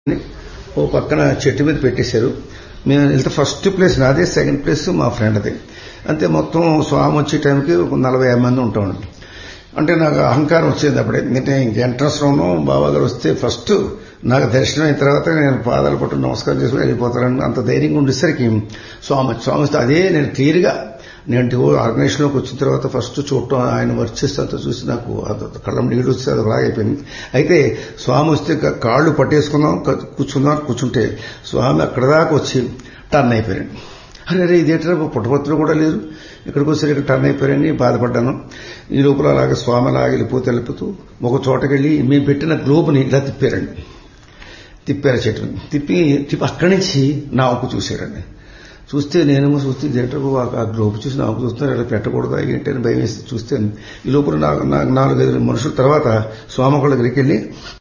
ఓ పక్కన చెట్టు మీద పెట్టేశారు మేము వెళ్తే ఫస్ట్ ప్లేస్ నాదే సెకండ్ ప్లేస్ మా ఫ్రెండ్ది అంతే మొత్తం స్వామి వచ్చే టైంకి ఒక నలభై యాభై మంది ఉంటాం అంటే నాకు అహంకారం వచ్చేది అప్పుడే అంటే ఇంక ఎంట్రన్స్లోనూ బాబా గారు వస్తే ఫస్ట్ నాకు దర్శనం అయిన తర్వాత నేను పాదాలు పట్టు నమస్కారం చేసుకుని వెళ్ళిపోతానని అంత ధైర్యంగా ఉండేసరికి స్వామి స్వామి వస్తే అదే నేను క్లియర్గా నేను ఆర్గనైజేషన్లోకి వచ్చిన తర్వాత ఫస్ట్ చూడటం ఆయన వర్క్ చేస్తే అంత చూసి నాకు కళ్ళం నీళ్ళు వచ్చి అది ఒకలాగా అయిపోయింది అయితే స్వామి వస్తే కాళ్ళు పట్టేసుకుందాం కూర్చుందాం కూర్చుంటే స్వామి అక్కడ దాకా వచ్చి టర్న్ అయిపోయాడు అరే అరే ఇదేంటారా పుట్టపత్రులు కూడా లేరు ఇక్కడికి వచ్చి ఇక్కడ టర్న్ అయిపోయారని బాధపడ్డాను ఈ లోపల అలాగే స్వామి అలాగే వెళ్ళిపోతూ వెళ్ళిపోతూ ఒక చోటకెళ్ళి మేము పెట్టిన గ్లోబ్ని ఇలా తిప్పారండి తిప్పారు చెట్టుని తిప్పి తిప్పి అక్కడి నుంచి నా ఒక్క చూశారండి చూస్తే నేనేమో చూస్తే ఇదేంటో ఆ గ్లోబ్ చూసి నాకు చూస్తున్నారు ఇలా పెట్టకూడదా ఏంటి అని భయం వేసి చూస్తే ఈ లోపల నాకు నాలుగైదు మనుషుల తర్వాత స్వామి ఒకళ్ళ దగ్గరికి వెళ్ళి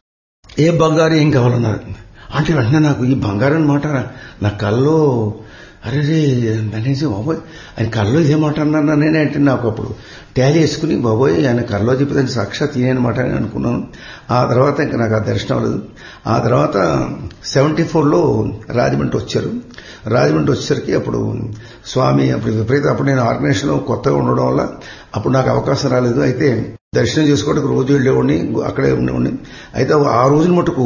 ఏ బంగారు ఏం కావాలన్నారు అంటే వెంటనే నాకు ఈ బంగారం అనమాట నా కల్లో అరే అనేసి బాబోయ్ ఆయన కల్లో ఇదే మాట అన్నా నేనే అంటే నాకు అప్పుడు ట్యాలీ వేసుకుని బాబోయ్ ఆయన కల్లో చెప్పేదాన్ని సాక్షాత్ ఈయనమాట అని అనుకున్నాను ఆ తర్వాత ఇంకా నాకు ఆ దర్శనం అవ్వలేదు ఆ తర్వాత సెవెంటీ ఫోర్లో రాజమండ్రి వచ్చారు రాజమండ్రి వచ్చేసరికి అప్పుడు స్వామి అప్పుడు విపరీత అప్పుడు నేను ఆర్గనైజేషన్లో కొత్తగా ఉండడం వల్ల అప్పుడు నాకు అవకాశం రాలేదు అయితే దర్శనం చేసుకోవడానికి రోజు వెళ్ళేవాడిని అక్కడే ఉండేవాడిని అయితే ఆ రోజున మటుకు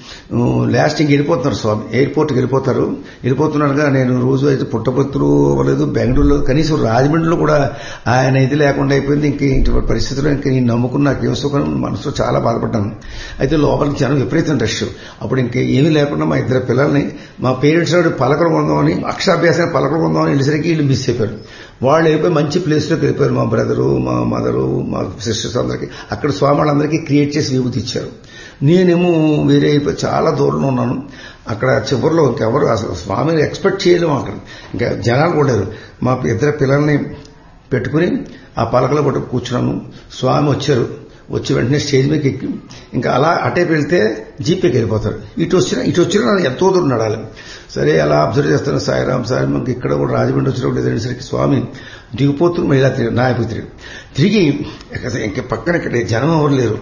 లాస్ట్ ఇంక వెళ్ళిపోతున్నారు స్వామి ఎయిర్పోర్ట్కి వెళ్ళిపోతారు వెళ్ళిపోతున్నారుగా నేను రోజు అయితే పుట్టపత్రులు అవ్వలేదు బెంగళూరులో కనీసం రాజమండ్రిలో కూడా ఆయన ఇది లేకుండా అయిపోయింది ఇంక ఇంటి పరిస్థితుల్లో ఇంక నేను నమ్ముకుని నాకు ఏం సుఖం మనసులో చాలా బాధపడ్డాను అయితే లోపలికి జనం విపరీతం రష్ అప్పుడు ఇంక ఏమీ లేకుండా మా ఇద్దరు పిల్లల్ని మా పేరెంట్స్ పలకలు కొందామని అక్షాభ్యాసం పలకలు కొందామని వెళ్ళేసరికి వీళ్ళు మిస్ అయిపోయారు వాళ్ళు వెళ్ళిపోయి మంచి ప్లేస్లోకి వెళ్ళిపోయారు మా బ్రదరు మా మదరు మా సిస్టర్స్ అందరికీ అక్కడ స్వామి వాళ్ళందరికీ క్రియేట్ చేసి విభూతి ఇచ్చారు నేనేమో వేరే అయిపోయి చాలా దూరంలో ఉన్నాను అక్కడ చివరిలో ఇంకెవరు అసలు స్వామిని ఎక్స్పెక్ట్ చేయలేము అక్కడ ఇంకా జనాలు కూడా మా ఇద్దరు పిల్లల్ని పెట్టుకుని ఆ పలకలో పట్టు కూర్చున్నాను స్వామి వచ్చారు వచ్చి వెంటనే స్టేజ్ మీదకి ఎక్కి ఇంకా అలా అటే వెళ్తే జీపీకి వెళ్ళిపోతారు ఇటు వచ్చినా ఇటు వచ్చినా ఎంతో దూరం నడాలి సరే అలా అబ్జర్వ్ చేస్తాను సాయిరామ్ సాయి మనకి ఇక్కడ కూడా రాజమండ్రి వచ్చినప్పుడు ఎదురేసరికి స్వామి దిగిపోతున్న మహిళా తిరిగి నాయకు తిరిగి తిరిగి ఇంక పక్కన ఇక్కడ జనం ఎవరు లేరు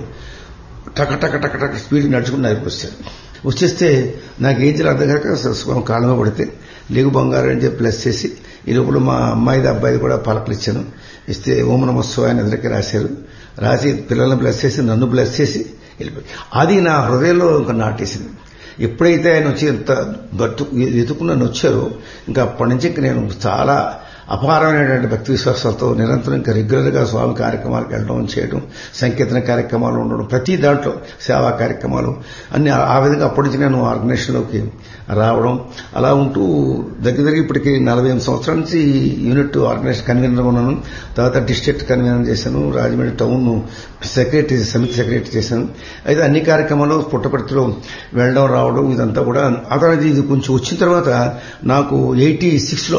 టక టక టక టక స్పీడ్ నడుచుకుని నాయకు వచ్చారు వచ్చేస్తే నాకు ఏం చేయాలి అర్థం కాక స్వామి కాళ్ళలో పడితే లేగు బంగారు అని చెప్పి ప్లస్ చేసి ఈ లోపల మా అమ్మాయిది అబ్బాయిది కూడా పలకలు ఇచ్చాను ఇస్తే ఓం నమస్సు ఆయన ఎదురికి రాశారు రాసి పిల్లల్ని బ్లెస్ చేసి నన్ను బ్లెస్ చేసి వెళ్ళిపోయి అది నా హృదయంలో ఇంకా నాటేసింది ఎప్పుడైతే ఆయన వచ్చి ఎంత బతు ఎదుకుని నన్ను వచ్చారో ఇంకా అప్పటి నుంచి ఇంక నేను చాలా అపారమైనటువంటి భక్తి విశ్వాసాలతో నిరంతరం ఇంకా రెగ్యులర్గా స్వామి కార్యక్రమాలకు వెళ్ళడం చేయడం సంకీర్తన కార్యక్రమాలు ఉండడం ప్రతి దాంట్లో సేవా కార్యక్రమాలు అన్ని ఆ విధంగా అప్పటి నుంచి నేను ఆర్గనైజేషన్లోకి రావడం అలా ఉంటూ దగ్గర దగ్గర ఇప్పటికి నలభై ఎనిమిది సంవత్సరాల నుంచి యూనిట్ ఆర్గనైజేషన్ కన్వీనర్ ఉన్నాను తర్వాత డిస్ట్రిక్ట్ కన్వీనర్ చేశాను రాజమండ్రి టౌన్ సెక్రటరీ సమితి సెక్రటరీ చేశాను అయితే అన్ని కార్యక్రమాలు పుట్టపర్తిలో వెళ్ళడం రావడం ఇదంతా కూడా ఆ తర్వాత ఇది కొంచెం వచ్చిన తర్వాత నాకు ఎయిటీ సిక్స్లో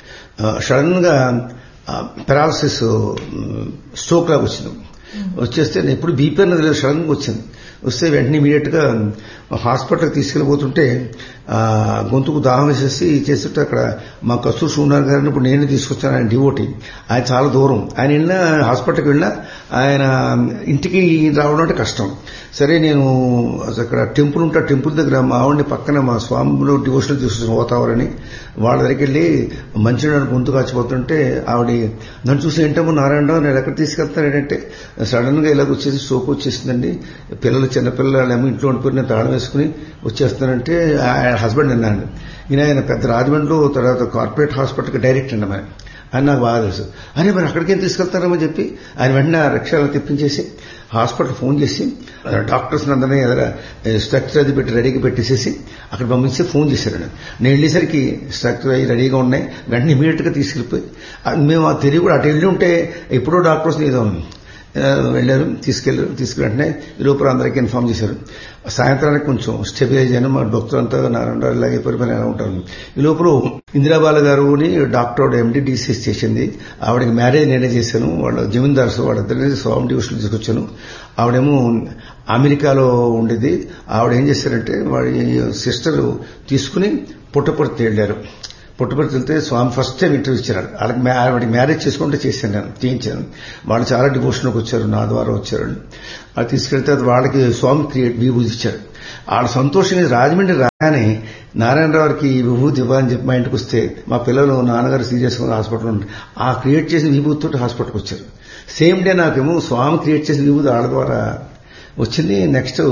సడన్ గా పెరాలసిస్ స్ట్రోక్ లాగా వచ్చింది వచ్చేస్తే నేను ఎప్పుడు బీపీ అన్నది లేదు సడన్ గా వచ్చింది వస్తే వెంటనే ఇమీడియట్ గా హాస్పిటల్కి తీసుకెళ్ళిపోతుంటే గొంతుకు దాహం వేసేసి చేస్తుంటే అక్కడ మా కస్తూర్ సున్నారు గారిని ఇప్పుడు నేను తీసుకొచ్చాను ఆయన డివోటీ ఆయన చాలా దూరం ఆయన వెళ్ళినా హాస్పిటల్కి వెళ్ళినా ఆయన ఇంటికి రావడం అంటే కష్టం సరే నేను అక్కడ టెంపుల్ ఉంటే టెంపుల్ దగ్గర మా ఆవిడని పక్కన మా స్వామిలో డివోషనల్ తీసుకొచ్చిన పోతావారని వాళ్ళ దగ్గరికి వెళ్ళి మంచినీళ్ళు గొంతు కాచిపోతుంటే ఆవిడ నన్ను చూసి ఏంటమ్మో నారాయణరావు నేను ఎక్కడ తీసుకెళ్తాను ఏంటంటే సడన్ గా ఇలాగ వచ్చేసి స్ట్రోక్ వచ్చేసిందండి పిల్లలు చిన్నపిల్లలు ఏమో ఇంట్లో ఉండిపోయి నేను తాళం వేసుకుని వచ్చేస్తానంటే ఆయన హస్బెండ్ అన్నాడు ఈయన ఆయన పెద్ద రాజమండ్రిలో తర్వాత కార్పొరేట్ హాస్పిటల్కి డైరెక్ట్ అండి మరి అని నాకు బాగా తెలుసు అరే మరి అక్కడికేం తీసుకెళ్తారని చెప్పి ఆయన వెంటనే రిక్షాలో తెప్పించేసి హాస్పిటల్ ఫోన్ చేసి డాక్టర్స్ అందరినీ ఎదుర స్ట్రక్చర్ అది పెట్టి రెడీగా పెట్టేసేసి అక్కడ పంపించి ఫోన్ చేశారు నేను వెళ్ళేసరికి స్ట్రక్చర్ అవి రెడీగా ఉన్నాయి వెంటనే ఇమీడియట్ గా తీసుకెళ్ళిపోయి మేము ఆ తెలివి కూడా అటు వెళ్ళి ఉంటే ఎప్పుడో డాక్టర్స్ ఏదో వెళ్ళారు తీసుకెళ్లారు తీసుకెళ్ళి వెంటనే ఈ లోపల అందరికీ ఇన్ఫార్మ్ చేశారు సాయంత్రానికి కొంచెం స్టెబిలైజ్ అయినా మా డాక్టర్ అంతా నారాయణరావు ఇలాగే పరిపాలన ఎలా ఉంటారు ఈ లోపల ఇందిరాబాల గారు డాక్టర్ ఎండిడిసిఎస్ చేసింది ఆవిడకి మ్యారేజ్ నేనే చేశాను వాళ్ళ జమీందార్స్ వాళ్ళిద్దరిని స్వామి డివిషన్ తీసుకొచ్చాను ఆవిడేమో అమెరికాలో ఉండేది ఆవిడ ఏం చేశారంటే వాడి సిస్టర్ తీసుకుని పుట్టపర్తి వెళ్ళారు పుట్టుపర్తి వెళ్తే స్వామి ఫస్ట్ టైం ఇంటర్వ్యూ ఇచ్చారు వాళ్ళకి ఆవిడకి మ్యారేజ్ చేసుకుంటే చేశాను నేను చేయించాను వాళ్ళు చాలా డివోషన్కి వచ్చారు నా ద్వారా వచ్చారు అది తీసుకెళ్తే వాళ్ళకి స్వామి క్రియేట్ విభూతి ఇచ్చారు వాళ్ళ సంతోషంగా రాజమండ్రి రాగానే నారాయణరావుకి విభూతి ఇవ్వాలని చెప్పి మా ఇంటికి వస్తే మా పిల్లలు నాన్నగారు సీరియస్గా హాస్పిటల్ ఆ క్రియేట్ చేసిన విభూతితో హాస్పిటల్కి వచ్చారు సేమ్ డే నాకేమో స్వామి క్రియేట్ చేసిన విభూతి వాళ్ళ ద్వారా వచ్చింది నెక్స్ట్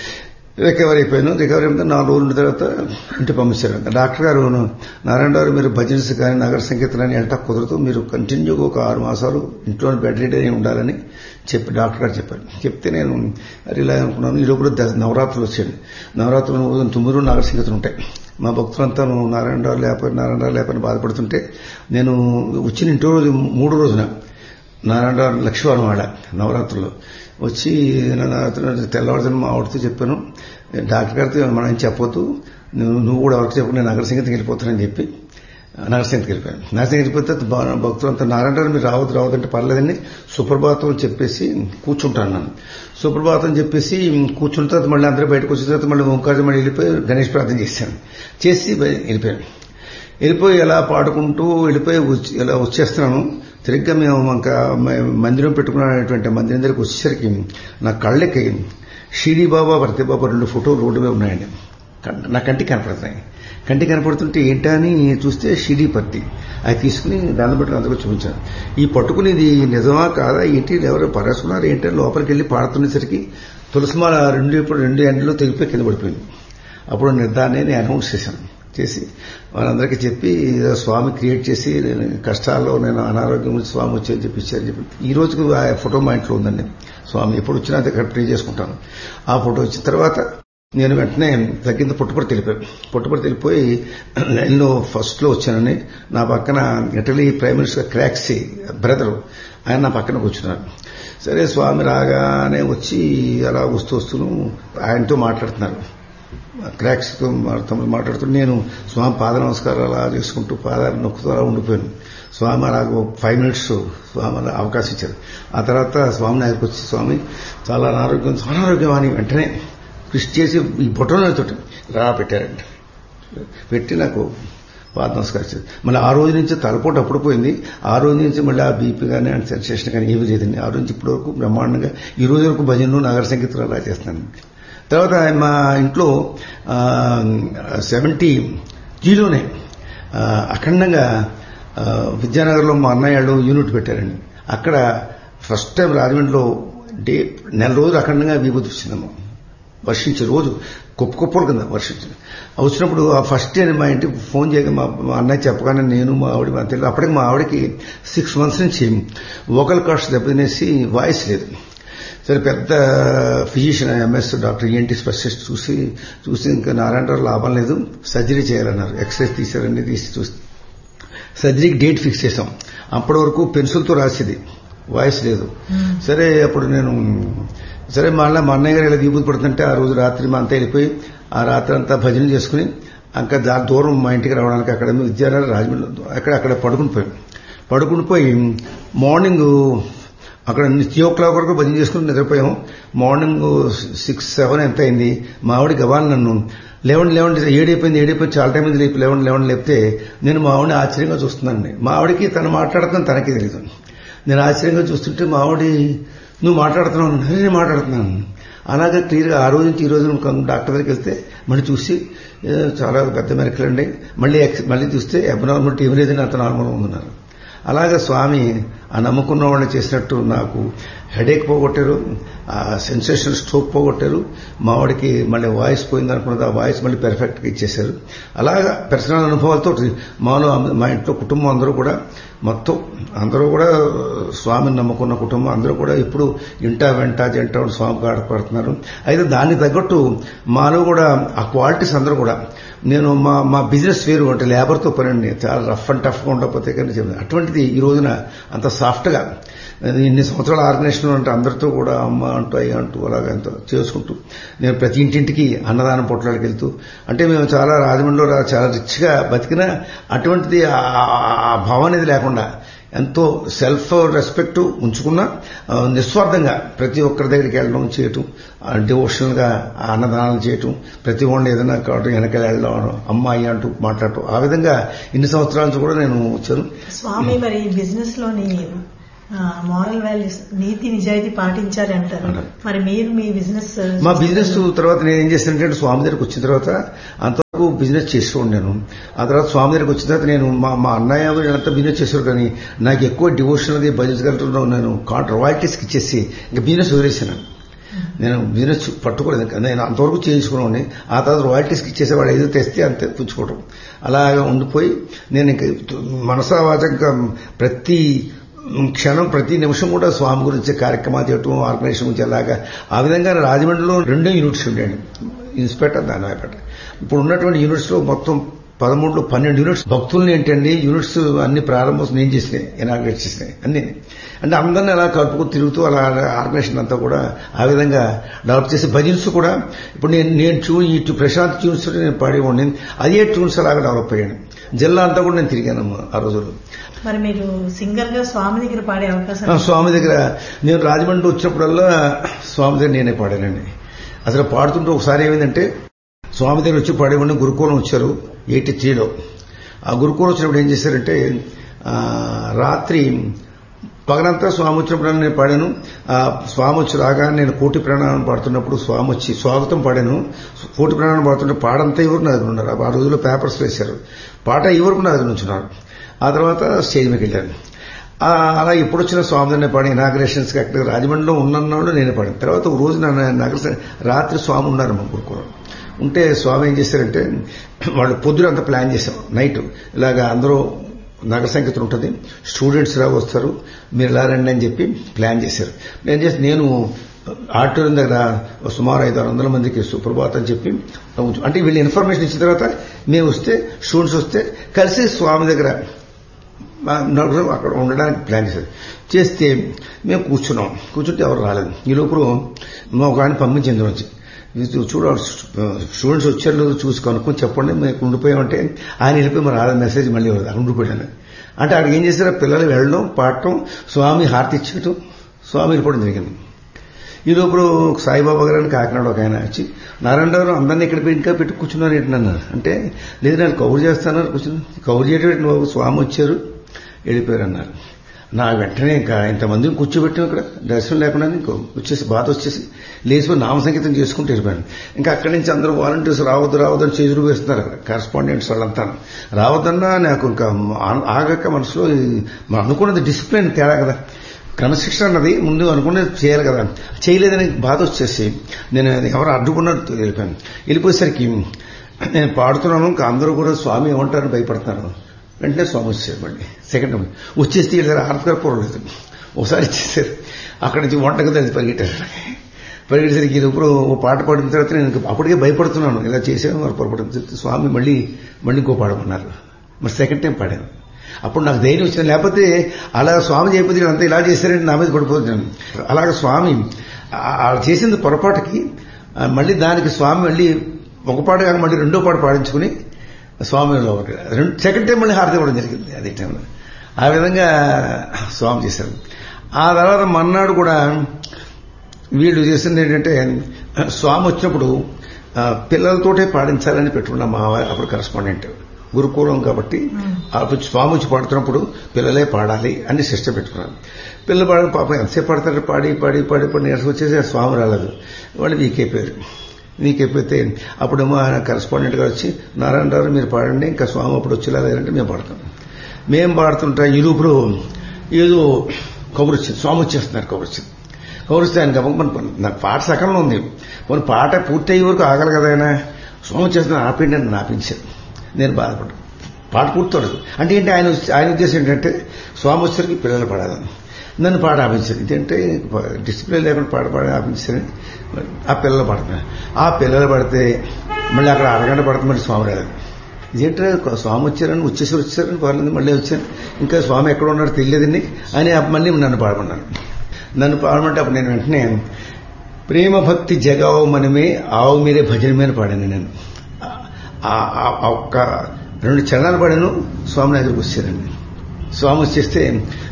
రికవరీ అయిపోయాను రికవరీ అయిపోతే నాలుగు రోజుల తర్వాత ఇంటి పంపించారు డాక్టర్ గారు నారాయణ గారు మీరు భజన్స్ కానీ నగర సంగీతం అని ఎంత కుదరదు మీరు కంటిన్యూగా ఒక ఆరు మాసాలు ఇంట్లో బెడ్ రెడీ అయి ఉండాలని చెప్పి డాక్టర్ గారు చెప్పారు చెప్తే నేను రిలై అనుకున్నాను ఈ లోపల నవరాత్రులు వచ్చాడు నవరాత్రులు తొమ్మిది రోజులు నగర సంగీతం ఉంటాయి మా భక్తులంతా నారాయణరావు లేకపోయి నారాయణరావు లేకపోయి బాధపడుతుంటే నేను వచ్చిన ఇంటి రోజు మూడు రోజున నారాయణరావు లక్ష్మీవారం ఆడ నవరాత్రుల్లో వచ్చి తెల్లవారుదని మా ఆవిడతో చెప్పాను డాక్టర్ గారితో మనం చెప్పొద్దు నువ్వు నువ్వు కూడా ఎవరికి చెప్పు నేను నగర సంగీతం వెళ్ళిపోతానని చెప్పి నరసింహకి వెళ్ళిపోయాను నరసింహకి వెళ్ళిపోతే భక్తులంతా నారాయణ మీరు రావద్దు రావద్దంటే పర్లేదండి సుప్రభాతం చెప్పేసి కూర్చుంటాను నన్ను సుప్రభాతం చెప్పేసి కూర్చున్న తర్వాత మళ్ళీ అందరూ బయటకు వచ్చిన తర్వాత మళ్ళీ ఓంకారం మళ్ళీ వెళ్ళిపోయి గణేష్ ప్రార్థన చేశాను చేసి వెళ్ళిపోయాను వెళ్ళిపోయి ఎలా పాడుకుంటూ వెళ్ళిపోయి ఇలా వచ్చేస్తున్నాను తిరిగ్గా మేము ఇంకా మందిరం పెట్టుకున్నటువంటి మందిరం దగ్గరికి వచ్చేసరికి నా కళ్ళకి షిరిడి బాబా బాబా రెండు ఫోటోలు రోడ్డు మీద ఉన్నాయండి నా కంటికి కనపడుతున్నాయి కంటికి కనపడుతుంటే ఏంటా అని చూస్తే షిరిడి పత్తి అది తీసుకుని దాన్ని బట్టి అందరూ చూపించాను ఈ పట్టుకునేది నిజమా కాదా ఏంటి ఎవరు పరేసుకున్నారు ఏంటని లోపలికి వెళ్ళి పాడుతునేసరికి తులసిమాల రెండు ఇప్పుడు రెండు ఎండలు తెగిపోయి కింద పడిపోయింది అప్పుడు నిర్ధారణ నేను అనౌన్స్ చేశాను చేసి వాళ్ళందరికీ చెప్పి స్వామి క్రియేట్ చేసి కష్టాల్లో నేను అనారోగ్యం వచ్చి స్వామి వచ్చి చెప్పి ఇచ్చారని చెప్పి ఈ రోజుకు ఆ ఫోటో మా ఇంట్లో ఉందండి స్వామి ఎప్పుడు వచ్చినా అక్కడ ప్రే చేసుకుంటాను ఆ ఫోటో వచ్చిన తర్వాత నేను వెంటనే తగ్గింది పుట్టుపడి తెలిపాను పుట్టుపడి తెలిపోయి లైన్లో ఫస్ట్లో వచ్చానని నా పక్కన Italy prime minister Craxi brother ఆయన నా పక్కన కూర్చున్నారు సరే స్వామి రాగానే వచ్చి అలా వస్తూ వస్తూ ఆయనతో మాట్లాడుతున్నారు క్రాక్స్తో తమను మాట్లాడుతూ నేను స్వామి పాద నమస్కారాలు అలా చేసుకుంటూ పాదాలు నొక్కుతూ అలా ఉండిపోయాను స్వామి అలాగ ఫైవ్ మినిట్స్ స్వామి అలా అవకాశం ఇచ్చారు ఆ తర్వాత స్వామి దగ్గరికి వచ్చి స్వామి చాలా అనారోగ్యం అనారోగ్యం అని వెంటనే కృషి చేసి ఈ బొట్టలతో రా పెట్టారండి పెట్టి నాకు పాద నమస్కరించారు మళ్ళీ ఆ రోజు నుంచి తలపోటు అప్పుడు పోయింది ఆ రోజు నుంచి మళ్ళీ ఆ బీపీ కానీ అండ్ సెన్సేషన్ కానీ ఏమీ లేదండి ఆ రోజు నుంచి ఇప్పటి వరకు బ్రహ్మాండంగా ఈ రోజు వరకు భజనలు నగర సంగీతం అలా చేస్తున్నాను తర్వాత మా ఇంట్లో సెవెంటీ జీలోనే అఖండంగా విద్యానగర్లో మా అన్నయ్యళ్ళు యూనిట్ పెట్టారండి అక్కడ ఫస్ట్ టైం రాజమండ్రిలో డే నెల రోజులు అఖండంగా విభూతి వచ్చిందమ్మా వర్షించే రోజు కుప్ప కుప్పల కింద వర్షించింది వచ్చినప్పుడు ఆ ఫస్ట్ డే మా ఇంటికి ఫోన్ చేయగా మా అన్నయ్య చెప్పగానే నేను మా ఆవిడ మా తెలియదు అప్పటికి మా ఆవిడకి సిక్స్ మంత్స్ నుంచి వోకల్ కాస్ట్ దెబ్బతినేసి వాయిస్ లేదు సరే పెద్ద physician MS doctor ENT specialist చూసి చూసి ఇంకా నారాయణరావు లాభం లేదు సర్జరీ చేయాలన్నారు ఎక్స్రేస్ తీసారండి తీసి చూసి సర్జరీకి డేట్ ఫిక్స్ చేసాం అప్పటి వరకు పెన్సిల్తో రాసేది వాయిస్ లేదు సరే అప్పుడు నేను సరే మళ్ళీ మా అన్నయ్య గారు ఇలా విభూతి పడుతుంటే ఆ రోజు రాత్రి మా అంతా వెళ్ళిపోయి ఆ రాత్రి అంతా భజన చేసుకుని ఇంకా దాని దూరం మా ఇంటికి రావడానికి అక్కడ విద్యానగర్ రాజమండ్రి అక్కడ అక్కడ పడుకుని పోయాం పడుకుని పోయి మార్నింగ్ అక్కడ త్రీ ఓ క్లాక్ వరకు భజన చేసుకుని నిద్రపోయాం మార్నింగ్ సిక్స్ సెవెన్ ఎంత అయింది మా ఆవిడ గవాన్ నన్ను లేవండి లేవండి ఏడైపోయింది ఏడైపోయింది చాలా టైం లేపు లేవండి లేవండి లేపితే నేను మా ఆవిడని ఆశ్చర్యంగా చూస్తున్నానండి మా ఆవిడకి తను మాట్లాడుతున్నాను తనకి తెలియదు నేను ఆశ్చర్యంగా చూస్తుంటే మా ఆవిడ నువ్వు మాట్లాడుతున్నావు నేను మాట్లాడుతున్నాను అలాగే క్లియర్గా ఆ రోజు నుంచి ఈ రోజు డాక్టర్ దగ్గరికి వెళ్తే మళ్ళీ చూసి చాలా పెద్ద మెరకలు అండి మళ్ళీ మళ్ళీ చూస్తే అబ్నార్మల్ ఏం లేదని అంత నార్మల్గా ఉందన్నారు అలాగే స్వామి ఆ నమ్ముకున్న వాళ్ళని చేసినట్టు నాకు హెడేక్ పోగొట్టారు ఆ సెన్సేషన్ స్ట్రోక్ పోగొట్టారు మా వాడికి మళ్ళీ వాయిస్ పోయింది అనుకున్నది ఆ వాయిస్ మళ్ళీ పెర్ఫెక్ట్గా ఇచ్చేశారు అలాగా పర్సనల్ అనుభవాలతో మాలో మా ఇంట్లో కుటుంబం అందరూ కూడా మొత్తం అందరూ కూడా స్వామిని నమ్ముకున్న కుటుంబం అందరూ కూడా ఇప్పుడు ఇంటా వెంట జంట స్వామికి ఆడపడుతున్నారు అయితే దానికి తగ్గట్టు మాలో కూడా ఆ క్వాలిటీస్ అందరూ కూడా నేను మా మా బిజినెస్ వేరు అంటే లేబర్తో పనండి చాలా రఫ్ అండ్ టఫ్గా ఉండకపోతే కానీ చెప్పాను అటువంటిది ఈ రోజున అంత సాఫ్ట్గా ఇన్ని సంవత్సరాల ఆర్గనైజేషన్ అంటే అందరితో కూడా అమ్మ అంటూ అయ్య అంటూ అలాగ ఎంతో చేసుకుంటూ నేను ప్రతి ఇంటింటికి అన్నదానం పొట్లాడికి వెళ్తూ అంటే మేము చాలా రాజమండ్రిలో చాలా రిచ్గా బతికినా అటువంటిది ఆ భావం అనేది లేకుండా ఎంతో సెల్ఫ్ రెస్పెక్ట్ ఉంచుకున్నా ఆ, నిస్వార్థంగా ప్రతి ఒక్కరి దగ్గరికి వెళ్ళడం చేయటం డివోషనల్ గా అన్నదానాలు చేయటం ప్రతి ఒక్కరిని ఏదైనా కావటం వెనకాల వెళ్ళడం అమ్మాయి అంటూ మాట్లాడటం ఆ విధంగా ఇన్ని సంవత్సరాల నుంచి కూడా నేను వచ్చాను స్వామి మరి బిజినెస్ లోని మారల్ వాల్యూస్ నీతి నిజాయితీ పాటించాలి అంటారు అంటారు. మరి మీరు మీ బిజినెస్ మా బిజినెస్ తర్వాత నేను ఏం చేశానంటే స్వామి దగ్గరికి వచ్చిన తర్వాత అంతవరకు బిజినెస్ చేస్తూ ఉన్నాను ఆ తర్వాత స్వామి దగ్గరికి వచ్చిన తర్వాత నేను మా మా అన్నయ్య వీళ్ళంతా బిజినెస్ చేశారు కానీ నాకు ఎక్కువ డివోషన్ అది భజించగలుగుతున్నాను నేను కాంట్ర రాయల్టీస్కి ఇచ్చేసి ఇంకా బిజినెస్ వదిలేసాను నేను బిజినెస్ పట్టుకోలేదు ఇంకా. నేను అంతవరకు చేయించుకున్నాను ఆ తర్వాత రాయల్టీస్కి ఇచ్చేసేవాడు ఏదో తెస్తే అంతే పుచ్చుకోవడం అలాగా ఉండిపోయి నేను ఇంకా మనసా వాచ ఇంకా ప్రతి క్షణం ప్రతి నిమిషం కూడా స్వామి గురించి కార్యక్రమాలు చేయటం ఆర్గనైజేషన్ గురించి అలాగా ఆ విధంగా రాజమండ్రిలో రెండో యూనిట్స్ ఉండేవి ఇన్స్పెక్టర్ దానిపేట ఇప్పుడు ఉన్నటువంటి యూనిట్స్ లో మొత్తం పదమూడులో పన్నెండు యూనిట్స్ భక్తుల్ని ఏంటండి యూనిట్స్ అన్ని ప్రారంభం నేను చేసినాయి ఇనాగ్రేట్ చేసినాయి అన్ని అంటే అందరినీ అలా కలుపుకు తిరుగుతూ అలా ఆర్గనైజేషన్ అంతా కూడా ఆ విధంగా డెవలప్ చేసి భజన్స్ కూడా ఇప్పుడు నేను నేను చూ ఈ ప్రశాంత్ ట్యూన్స్ నేను పాడేవాడిని అదే ట్యూన్స్ అలాగా డెవలప్ అయ్యాను జిల్లా అంతా కూడా నేను తిరిగాను ఆ రోజుల్లో మరి మీరు సింగర్ గా స్వామి దగ్గర పాడే అవకాశం ఆ స్వామి దగ్గర నేను రాజమండ్రి వచ్చినప్పుడల్లా స్వామి దగ్గర నేనే పాడానండి అసలు పాడుతుంటే ఒకసారి ఏమైందంటే స్వామి దగ్గర వచ్చి పాడేవాడిని గురుకులం వచ్చారు ఎయిటీ త్రీలో ఆ గురుకులం వచ్చినప్పుడు ఏం చేశారంటే ఆ, రాత్రి పగలంతా స్వామి వచ్చినప్పుడు నేను పాడాను ఆ స్వామి వచ్చి రాగా నేను కోటి ప్రాణాలను పాడుతున్నప్పుడు స్వామి వచ్చి స్వాగతం పాడాను కోటి ప్రాణాలను పాడుతుంటే పాడంతా ఎవరు నా దగ్గర ఉన్నారు ఆ రోజుల్లో పేపర్స్ వేశారు పాట ఎవరికి నా దగ్గర ఉంచున్నారు ఆ తర్వాత స్టేజ్ మీదకి వెళ్ళాను ఆ, అలా ఎప్పుడు వచ్చిన స్వామి దగ్గర పాడి ఇనాగ్రేషన్స్కి అక్కడ రాజమండ్రిలో ఉన్నన్నాడు నేనే పాడాను తర్వాత ఒక రోజు నా నగర రాత్రి స్వామి ఉన్నారు మా గురుకులం ఉంటే స్వామి ఏం చేశారంటే వాళ్ళు పొద్దున అంతా ప్లాన్ చేశాం నైట్ ఇలాగా అందరూ నగర సంగీతం ఉంటుంది స్టూడెంట్స్ రా వస్తారు మీరు ఇలా రండి అని చెప్పి ప్లాన్ చేశారు నేను చేసి నేను ఆడిటోరియం దగ్గర సుమారు ఐదు ఆరు వందల మందికి సుప్రభాతం అని చెప్పి అంటే వీళ్ళు ఇన్ఫర్మేషన్ ఇచ్చిన తర్వాత మేము వస్తే స్టూడెంట్స్ వస్తే కలిసి స్వామి దగ్గర మా నలుగురు అక్కడ ఉండడానికి ప్లాన్ చేశారు చేస్తే మేము కూర్చున్నాం కూర్చుంటే ఎవరు రాలేదు ఈ లోపల మా ఒక ఆయన పంపించింది వచ్చి ఇది చూడ స్టూడెంట్స్ వచ్చారు లేదో చూసి కనుక్కొని చెప్పండి మేము ఇక్కడ ఉండిపోయామంటే ఆయన వెళ్ళిపోయి మరి రాలేదు మెసేజ్ మళ్ళీ ఇవ్వలేదు అక్కడ ఉండిపోయాను అంటే అక్కడ ఏం చేశారు పిల్లలు వెళ్ళడం పాడటం స్వామి హారతి ఇచ్చేయటం స్వామి వెళ్ళిపోవడం జరిగింది ఈ లోపల సాయిబాబా గారు అని కాకినాడ ఒక ఆయన వచ్చి నారాయణరావు అందరినీ ఇక్కడ పెట్టి ఇంకా పెట్టి కూర్చున్నారు ఏంటి అన్నారు అంటే లేదు నేను కవర్ చేస్తానన్నారు కూర్చున్నారు కవర్ చేయడం బాబు స్వామి వచ్చారు వెళ్ళిపోయారు అన్నారు నా వెంటనే ఇంకా ఇంతమందిని కూర్చోబెట్టాం ఇక్కడ దర్శనం లేకుండా ఇంకో వచ్చేసి బాధ వచ్చేసి లేచిపోయి నామ సంగీతం చేసుకుంటూ వెళ్ళిపోయాను ఇంకా అక్కడి నుంచి అందరూ వాలంటీర్స్ రావద్దు రావద్దు అని చేతులు వేస్తున్నారు అక్కడ కరస్పాండెంట్స్ వాళ్ళంతా రావద్దన్నా నాకు ఇంకా ఆ- ఆగక మనసులో ఈ- మనం అనుకున్నది డిసిప్లిన్ తేడా కదా క్రమశిక్షణ అన్నది ముందు అనుకున్నది చేయాలి కదా చేయలేదని బాధ వచ్చేసి నేను ఎవరు అడ్డుకున్నట్టు వెళ్ళిపోయాను వెళ్ళిపోయేసరికి నేను పాడుతున్నాను ఇంకా అందరూ కూడా స్వామి ఏమంటారని భయపడుతున్నారు వెంటనే స్వామి వచ్చారు మళ్ళీ సెకండ్ టైం వచ్చేసి వెళ్ళారు ఆర్తిగా పోలేదు ఒకసారి ఇచ్చేసారు అక్కడి నుంచి వంటగది అది పరిగెట్టారు పరిగెట్టేసరికి ఇది ఇప్పుడు ఓ పాట పాడిన తర్వాత నేను ఇంకా అప్పటికే భయపడుతున్నాను ఇలా చేసాను మరి పొరపడుతుంది స్వామి మళ్ళీ మళ్ళీ ఇంకో పాడమన్నారు మరి సెకండ్ టైం పాడాను అప్పుడు నాకు ధైర్యం వచ్చింది లేకపోతే అలా స్వామి చేయకపోతే అంతా ఇలా చేశారంటే నా మీద పడిపోతున్నాను అలాగే స్వామి ఆ- ఆ చేసింది పొరపాటుకి ఆ మళ్ళీ దానికి స్వామి మళ్ళీ ఒక పాట కాక మళ్ళీ రెండో పాట పాడించుకుని స్వామి రెండు సెకండ్ టైం మళ్ళీ హారతి ఇవ్వడం జరిగింది అదే టైంలో ఆ విధంగా స్వామి చేశారు ఆ తర్వాత మన్నాడు కూడా వీళ్ళు చేసింది ఏంటంటే స్వామి వచ్చినప్పుడు ఆ, పిల్లలతోటే పాడించాలని పెట్టుకున్న మా వా- అప్పుడు కరస్పాండెంట్ గురుకులం కాబట్టి అప్పుడు స్వామి వచ్చి పాడుతున్నప్పుడు పిల్లలే పాడాలి అని సిస్టమ్ పెట్టుకున్నారు పిల్లలు పాడి పాపం ఎంతసేపు పాడతారు పాడి పాడి పాడి పాడి నీరసం వచ్చేసి ఆ స్వామి రాలేదు వాళ్ళు వీక్ అయిపోయారు వీక్ అయిపోతే అప్పుడేమో ఆయన కరస్పాండెంట్ గా వచ్చి నారాయణరావు మీరు పాడండి ఇంకా స్వామి అప్పుడు వచ్చేలా లేదంటే మేము పాడతాం మేము పాడుతుంటా ఈ రూపులో ఏదో కబురు వచ్చింది స్వామి వచ్చేస్తున్నారు కబురు వచ్చింది కబురు వస్తే ఆయన గమని నాకు పాట సకంలో ఉంది కొన్ని పాట పూర్తి అయ్యే వరకు ఆగలి కదా ఆయన స్వామి వచ్చేస్తున్నారు ఆపిండి అని ఆపించారు నేను బాధపడ్డాను పాట పూర్తవలేదు అంటే ఏంటి ఆయన ఆయన ఉద్దేశం ఏంటంటే స్వామి వచ్చరికి పిల్లలు పాడాలని నన్ను పాట ఆపించారు ఇదేంటే డిసిప్లిన్ లేకుండా పాట పాడి ఆపించారని ఆ పిల్లలు పడుతున్నారు ఆ పిల్లలు పడితే మళ్ళీ అక్కడ అరగంట పడుతుంది మళ్ళీ స్వామి రాలేదు ఇదేంటే స్వామి వచ్చారని వచ్చేసి వచ్చారని పర్లేదు మళ్ళీ వచ్చాను ఇంకా స్వామి ఎక్కడ ఉన్నారో తెలియదండి అని మళ్ళీ నన్ను పాడమన్నారు నన్ను పాడమంటే అప్పుడు నేను వెంటనే ప్రేమ భక్తి జగావు మనమే ఆవు మీరే భజన మీద పాడాను నేను ఆ- ఆ- ఆ ఒక్క రెండు చరణాలు పాడాను స్వామి నా ఎదురుకు వచ్చారండి స్వామి వచ్చేస్తే